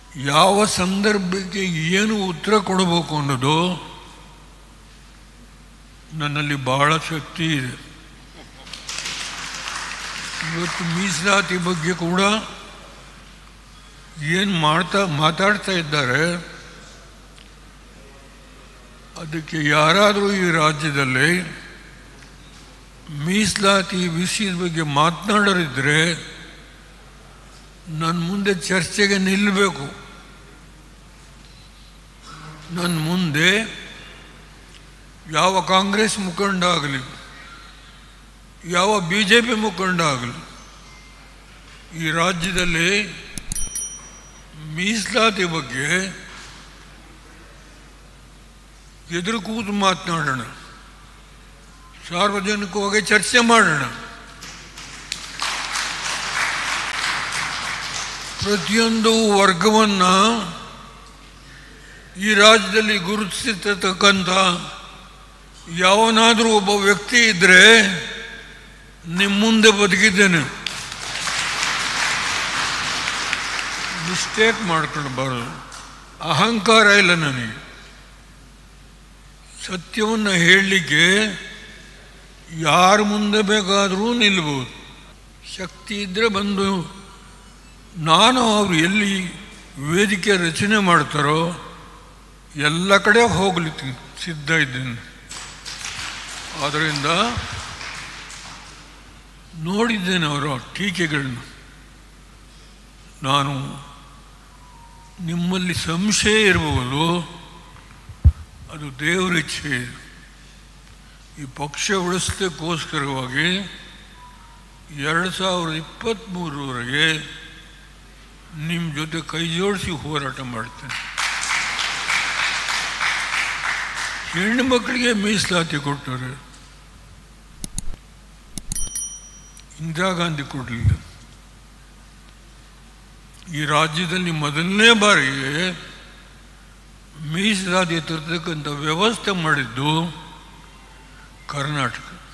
ಯಾವ ಸಂದರ್ಭಕ್ಕೆ ಏನು ಉತ್ತರ ಕೊಡಬೇಕು ಅನ್ನೋದು ನನ್ನಲ್ಲಿ ಬಹಳ ಶಕ್ತಿ ಇದೆ ಇವತ್ತು ಮೀಸಲಾತಿ ಬಗ್ಗೆ ಕೂಡ ಏನು ಮಾಡ್ತಾ ಮಾತಾಡ್ತಾ ಇದ್ದಾರೆ ಅದಕ್ಕೆ ಯಾರಾದರೂ ಈ ರಾಜ್ಯದಲ್ಲಿ ಮೀಸಲಾತಿ ವಿಷಯದ ಬಗ್ಗೆ ಮಾತನಾಡೋರಿದ್ರೆ ನನ್ನ ಮುಂದೆ ಚರ್ಚೆಗೆ ನಿಲ್ಲಬೇಕು ನನ್ನ ಮುಂದೆ ಯಾವ ಕಾಂಗ್ರೆಸ್ ಮುಖಂಡ ಆಗಲಿ ಯಾವ ಬಿ ಜೆ ಪಿ ಮುಖಂಡ ಆಗಲಿ ಈ ರಾಜ್ಯದಲ್ಲಿ ಮೀಸಲಾತಿ ಬಗ್ಗೆ ಎದುರು ಕೂತು ಮಾತನಾಡೋಣ ಸಾರ್ವಜನಿಕವಾಗಿ ಚರ್ಚೆ ಮಾಡೋಣ ಪ್ರತಿಯೊಂದು ವರ್ಗವನ್ನು ಈ ರಾಜ್ಯದಲ್ಲಿ ಗುರುತಿಸತಕ್ಕಂಥ ಯಾವನಾದರೂ ಒಬ್ಬ ವ್ಯಕ್ತಿ ಇದ್ದರೆ ನಿಮ್ಮ ಮುಂದೆ ಬದುಕಿದ್ದೇನೆ ಮಿಸ್ಟೇಕ್ ಮಾಡ್ಕೊಳ್ಬಾರ್ದು ಅಹಂಕಾರ ಇಲ್ಲ ನನಗೆ ಸತ್ಯವನ್ನು ಹೇಳಲಿಕ್ಕೆ ಯಾರ ಮುಂದೆ ಬೇಕಾದರೂ ನಿಲ್ಬೋದು ಶಕ್ತಿ ಇದ್ದರೆ ಬಂದು ನಾನು ಅವರು ಎಲ್ಲಿ ವೇದಿಕೆ ರಚನೆ ಮಾಡ್ತಾರೋ ಎಲ್ಲ ಕಡೆ ಹೋಗ್ಲಿಕ್ಕೆ ಸಿದ್ಧ ಇದ್ದೇನೆ ಆದ್ದರಿಂದ ನೋಡಿದ್ದೇನೆ ಅವರ ಟೀಕೆಗಳನ್ನ ನಾನು ನಿಮ್ಮಲ್ಲಿ ಸಂಶಯ ಇರಬಹುದು ಅದು ದೇವರ ಇಚ್ಛೆ ಈ ಪಕ್ಷ ಉಳಿಸೋದಕ್ಕೋಸ್ಕರವಾಗಿ ಎರಡು ಸಾವಿರದ ಇಪ್ಪತ್ತ್ಮೂರವರೆಗೆ ನಿಮ್ಮ ಜೊತೆ ಕೈ ಜೋಡಿಸಿ ಹೋರಾಟ ಮಾಡ್ತೇನೆ ಹೆಣ್ಣು ಮಕ್ಕಳಿಗೆ ಮೀಸಲಾತಿ ಕೊಟ್ಟರು ಇಂದಿರಾ ಗಾಂಧಿ ಕೊಡಲಿಲ್ಲ ಈ ರಾಜ್ಯದಲ್ಲಿ ಮೊದಲನೇ ಬಾರಿಗೆ ಮೀಸಲಾತಿ ತರ್ತಕ್ಕಂಥ ವ್ಯವಸ್ಥೆ ಮಾಡಿದ್ದು ಕರ್ನಾಟಕ